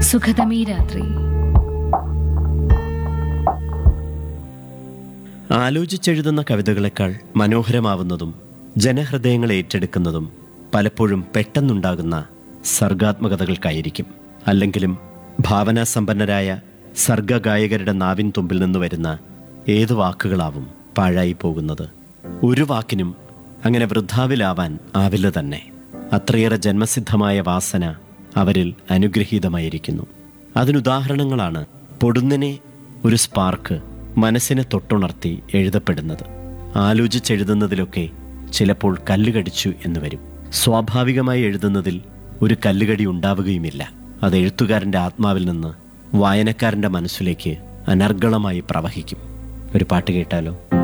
സുഖതമീ രാത്രി ആലോചിച്ചെഴുതുന്ന കവിതകളെക്കാൾ മനോഹരമാവുന്നതും ജനഹൃദയങ്ങളെ ഏറ്റെടുക്കുന്നതും പലപ്പോഴും പെട്ടെന്നുണ്ടാകുന്ന സർഗാത്മകതകൾക്കായിരിക്കും അല്ലെങ്കിലും ഭാവനാസമ്പന്നരായ സർഗഗായകരുടെ നാവിൻ തുമ്പിൽ നിന്ന് വരുന്ന ഏതു വാക്കുകളാവും പാഴായി പോകുന്നത് ഒരു വാക്കിനും അങ്ങനെ വൃദ്ധാവിലാവാൻ ആവില്ല തന്നെ അത്രയേറെ ജന്മസിദ്ധമായ വാസന അവരിൽ അനുഗ്രഹീതമായിരിക്കുന്നു അതിനുദാഹരണങ്ങളാണ് പൊടുന്നിനെ ഒരു സ്പാർക്ക് മനസ്സിനെ തൊട്ടുണർത്തി എഴുതപ്പെടുന്നത് ആലോചിച്ചെഴുതുന്നതിലൊക്കെ ചിലപ്പോൾ കല്ലുകടിച്ചു എന്ന് വരും സ്വാഭാവികമായി എഴുതുന്നതിൽ ഒരു കല്ലുകടി ഉണ്ടാവുകയുമില്ല അത് എഴുത്തുകാരൻ്റെ ആത്മാവിൽ നിന്ന് വായനക്കാരൻ്റെ മനസ്സിലേക്ക് അനർഗളമായി പ്രവഹിക്കും ഒരു പാട്ട് കേട്ടാലോ